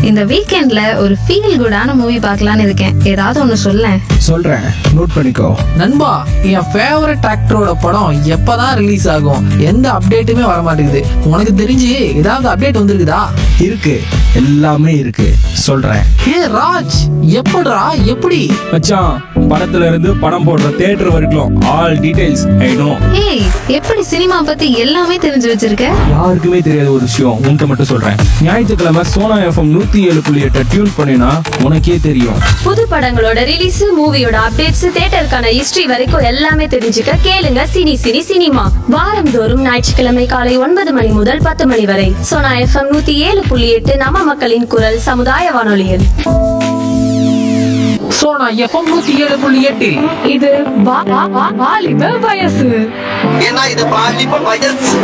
இந்த வீக்கெண்ட்ல ஒரு ஃபீல் குடான மூவி பார்க்கலான்னு இருக்கேன் ஏதாவது ஒன்று சொல்லேன் சொல்றேன் நோட் பண்ணிக்கோ நண்பா என் ஃபேவரட் ஆக்டரோட படம் எப்பதான் ரிலீஸ் ஆகும் எந்த அப்டேட்டுமே வர மாட்டேங்குது உனக்கு தெரிஞ்சு ஏதாவது அப்டேட் வந்திருக்குதா இருக்கு எல்லாமே இருக்கு சொல்றேன் ஹே ராஜ் எப்படிடா எப்படி மச்சான் படத்துல இருந்து படம் போடுற தியேட்டர் வரைக்கும் ஆல் டீடைல்ஸ் ஐ நோ ஏய் எப்படி சினிமா பத்தி எல்லாமே தெரிஞ்சு வச்சிருக்க யாருக்குமே தெரியாத ஒரு விஷயம் உன்கிட்ட மட்டும் சொல்றேன் ஞாயிற்றுக்கிழமை சோனா எஃப்எம் நூத்தி ஏழு புள்ளி எட்டை டியூன் பண்ணினா உனக்கே தெரியும் புது படங்களோட ரிலீஸ் மூவியோட அப்டேட்ஸ் தியேட்டருக்கான ஹிஸ்டரி வரைக்கும் எல்லாமே தெரிஞ்சுக்க கேளுங்க சினி சினி சினிமா வாரந்தோறும் ஞாயிற்றுக்கிழமை காலை ஒன்பது மணி முதல் பத்து மணி வரை சோனா எஃப்எம் நூத்தி ஏழு புள்ளி எட்டு நம்ம மக்களின் குரல் சமுதாய வானொலியில் சோனா எஃப்எம் நூத்தி ஏழு புள்ளி எட்டில் இது வா- வா- வா- வாலிப வயசு ஏன்னா இது பாலிப்ப வயசு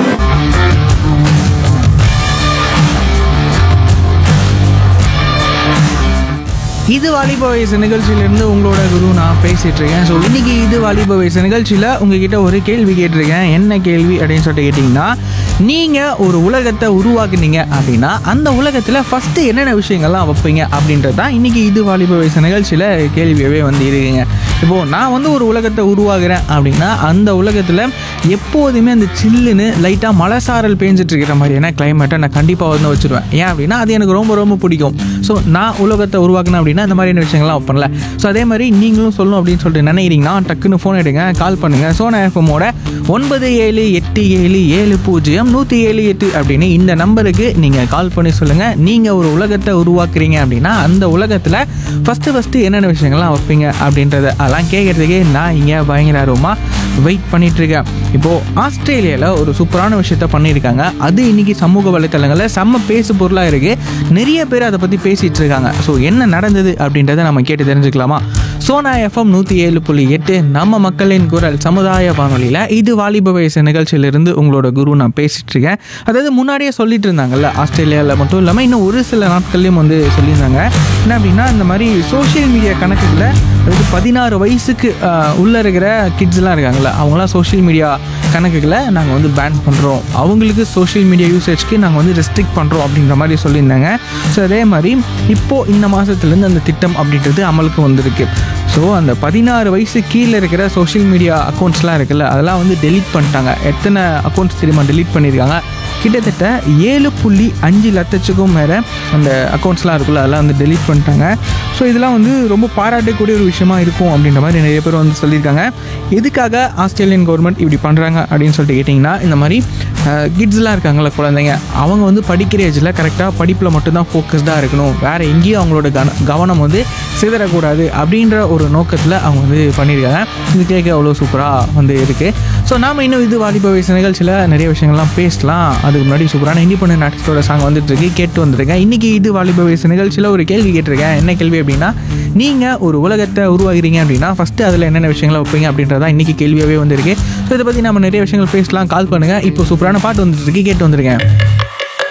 இது வாலிப வயசு நிகழ்ச்சியிலேருந்து உங்களோட குரு நான் பேசிட்டு இருக்கேன் ஸோ இன்னைக்கு இது வாலிப வயசு நிகழ்ச்சியில் உங்ககிட்ட ஒரு கேள்வி கேட்டிருக்கேன் என்ன கேள்வி அப்படின்னு சொல்லிட்டு கேட்டிங்கன்னா நீங்கள் ஒரு உலகத்தை உருவாக்குனீங்க அப்படின்னா அந்த உலகத்தில் ஃபஸ்ட்டு என்னென்ன விஷயங்கள்லாம் வைப்பீங்க அப்படின்றது தான் இன்னைக்கு இது வாலிப வயசு நிகழ்ச்சியில் கேள்வியவே வந்து இருக்குங்க இப்போது நான் வந்து ஒரு உலகத்தை உருவாக்குறேன் அப்படின்னா அந்த உலகத்தில் எப்போதுமே அந்த சில்லுன்னு லைட்டாக மழை சாரல் பேஞ்சிட்டு இருக்கிற மாதிரியான கிளைமேட்டை நான் கண்டிப்பாக வந்து வச்சுருவேன் ஏன் அப்படின்னா அது எனக்கு ரொம்ப ரொம்ப பிடிக்கும் ஸோ நான் உலகத்தை உருவாக்கினேன் அப்படின்னா இந்த மாதிரியான விஷயங்கள்லாம் வைப்பேன்ல ஸோ அதே மாதிரி நீங்களும் சொல்லணும் அப்படின்னு சொல்லிட்டு நினைக்கிறீங்கன்னா டக்குன்னு ஃபோன் எடுங்க கால் பண்ணுங்கள் சோனா எஃப்எம்மோட ஒன்பது ஏழு எட்டு ஏழு ஏழு பூஜ்ஜியம் நூற்றி ஏழு எட்டு அப்படின்னு இந்த நம்பருக்கு நீங்கள் கால் பண்ணி சொல்லுங்கள் நீங்கள் ஒரு உலகத்தை உருவாக்குறீங்க அப்படின்னா அந்த உலகத்தில் ஃபஸ்ட்டு ஃபஸ்ட்டு என்னென்ன விஷயங்கள்லாம் வைப்பீங்க அப்படின்றத அதெல்லாம் கேட்குறதுக்கே நான் இங்கே பயங்கர ஆர்வமாக வெயிட் பண்ணிட்டு இருக்கேன் இப்போது ஆஸ்திரேலியாவில் ஒரு சூப்பரான விஷயத்த பண்ணியிருக்காங்க அது இன்னைக்கு சமூக வலைத்தளங்களில் செம்ம பேசு பொருளாக இருக்குது நிறைய பேர் அதை பற்றி பேசிகிட்டு இருக்காங்க ஸோ என்ன நடந்தது அப்படின்றத நம்ம கேட்டு தெரிஞ்சுக்கலாமா சோனா எஃப்எம் நூற்றி ஏழு புள்ளி எட்டு நம்ம மக்களின் குரல் சமுதாய வானொலியில் இது வாலிப வயசு நிகழ்ச்சியிலிருந்து உங்களோட குரு நான் பேசிகிட்டு இருக்கேன் அதாவது முன்னாடியே சொல்லிட்டு இருந்தாங்கல்ல ஆஸ்திரேலியாவில் மட்டும் இல்லாமல் இன்னும் ஒரு சில நாட்கள்லையும் வந்து சொல்லியிருந்தாங்க என்ன அப்படின்னா இந்த மாதிரி சோஷியல் மீடியா கணக்குகளை அதாவது பதினாறு வயசுக்கு ஆஹ், உள்ள இருக்கிற கிட்ஸ்லாம் இருக்காங்கல்ல அவங்களாம் சோஷியல் மீடியா கணக்குகளை நாங்கள் வந்து பேன் பண்ணுறோம் அவங்களுக்கு சோஷியல் மீடியா யூசேஜ்க்கு நாங்கள் வந்து ரெஸ்ட்ரிக்ட் பண்ணுறோம் அப்படின்ற மாதிரி சொல்லியிருந்தாங்க ஸோ அதே மாதிரி இப்போது இந்த மாதத்துலேருந்து அந்த திட்டம் அப்படின்றது அமலுக்கு வந்திருக்கு ஸோ அந்த பதினாறு வயசு கீழே இருக்கிற சோஷியல் மீடியா அக்கௌண்ட்ஸ்லாம் இருக்குல்ல அதெல்லாம் வந்து டெலீட் பண்ணிட்டாங்க எத்தனை அக்கௌண்ட்ஸ் தெரியுமா டெலீட் பண்ணியிருக்காங்க கிட்டத்தட்ட ஏழு புள்ளி அஞ்சு லட்சத்துக்கும் மேலே அந்த அக்கௌண்ட்ஸ்லாம் இருக்குல்ல அதெல்லாம் வந்து டெலீட் பண்ணிட்டாங்க ஸோ இதெல்லாம் வந்து ரொம்ப பாராட்டக்கூடிய ஒரு விஷயமா இருக்கும் அப்படின்ற மாதிரி நிறைய பேர் வந்து சொல்லியிருக்காங்க எதுக்காக ஆஸ்திரேலியன் கவர்மெண்ட் இப்படி பண்ணுறாங்க அப்படின்னு சொல்லிட்டு கேட்டிங்கன்னா இந்த மாதிரி கிட்ஸ்லாம் இருக்காங்கல்ல குழந்தைங்க அவங்க வந்து படிக்கிற ஏஜில் கரெக்டாக படிப்பில் மட்டும்தான் ஃபோக்கஸ்டாக இருக்கணும் வேறு எங்கேயும் அவங்களோட கன கவனம் வந்து சிதறக்கூடாது அப்படின்ற ஒரு நோக்கத்தில் அவங்க வந்து பண்ணியிருக்காங்க இது கேட்க அவ்வளோ சூப்பராக வந்து இருக்குது ஸோ நாம் இன்னும் இது வாலிப வயசு நிகழ்ச்சியில் நிறைய விஷயங்கள்லாம் பேசலாம் அதுக்கு முன்னாடி சூப்பரான இண்டிபெண்டன்ட் ஆர்டிஸ்டோட சாங் வந்துட்டு இருக்கு கேட்டு வந்திருக்கேன் இன்றைக்கி இது வாலிப வயசு நிகழ்ச்சியில் ஒரு கேள்வி கேட்டிருக்கேன் என்ன கேள்வி அப்படின்னா நீங்கள் ஒரு உலகத்தை உருவாகிறீங்க அப்படின்னா ஃபஸ்ட்டு அதில் என்னென்ன விஷயங்களை வைப்பீங்க அப்படின்றதான் இன்றைக்கி கேள்வியாகவே வந்திருக்கு ஸோ இதை பற்றி நம்ம நிறைய விஷயங்கள் பேசலாம் கால் பண்ணுங்கள் இப்போ சூப்பரான பாட்டு வந்துட்டு இருக்கு கேட்டு வந்திருக்கேன்